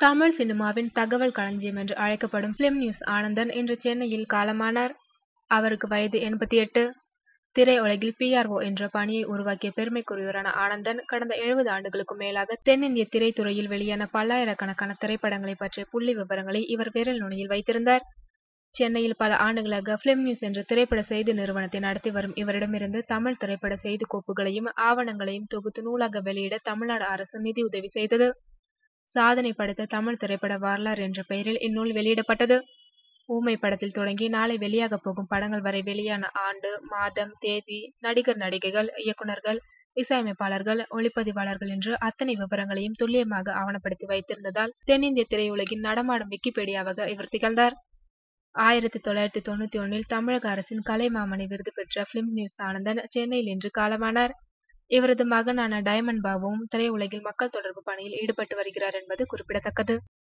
தமிழ் சினிமாவின் தகவல் களஞ்சியம் என்று அழைக்கப்படும் பிலிம் நியூஸ் ஆனந்தன் இன்று சென்னையில் காலமானார். அவருக்கு வயது எண்பத்தி எட்டு. திரையுலகில் பி. ஆர். ஓ. என்ற பணியை உருவாக்கிய பெருமைக்குரியவரான ஆனந்தன், கடந்த எழுபது ஆண்டுகளுக்கும் மேலாக தென்னிந்திய திரைத்துறையில் வெளியான பல்லாயிரக்கணக்கான திரைப்படங்களைப் பற்றிய புள்ளி விவரங்களை இவர் விரல் நுனியில் வைத்திருந்தார். சென்னையில் பல ஆண்டுகளாக பிலிம் நியூஸ் என்ற திரைப்பட செய்தி நிறுவனத்தை நடத்தி வரும் இவரிடமிருந்து தமிழ் திரைப்பட செய்திக் கோப்புகளையும், ஆவணங்களையும் தொகுத்து நூலாக வெளியிட தமிழ்நாடு அரசு நிதியுதவி செய்தது. சாதனை படைத்த தமிழ் திரைப்பட வரலாறு என்ற பெயரில் இந்நூல் வெளியிடப்பட்டது. ஊமை படத்தில் தொடங்கி நாளை வெளியாகப் போகும் படங்கள் வரை வெளியான ஆண்டு, மாதம், தேதி, நடிகர் நடிகைகள், இயக்குனர்கள், இசையமைப்பாளர்கள், ஒளிப்பதிவாளர்கள் என்று அத்தனை விவரங்களையும் துல்லியமாக ஆவணப்படுத்தி வைத்திருந்ததால் தென்னிந்திய திரையுலகின் நடமாடும் விக்கிபீடியாவாக இவர் திகழ்ந்தார். ஆயிரத்து தொள்ளாயிரத்து தொண்ணூத்தி ஒன்னில் தமிழக அரசின் கலைமாமணி விருது பெற்ற பிலிம் நியூஸ் ஆனந்தன் சென்னையில் இன்று காலமானார். இவரது மகனான டைமண்ட் பாபுவும் திரையுலகில் மக்கள் தொடர்பு பணியில் ஈடுபட்டு வருகிறார் என்பது குறிப்பிடத்தக்கது.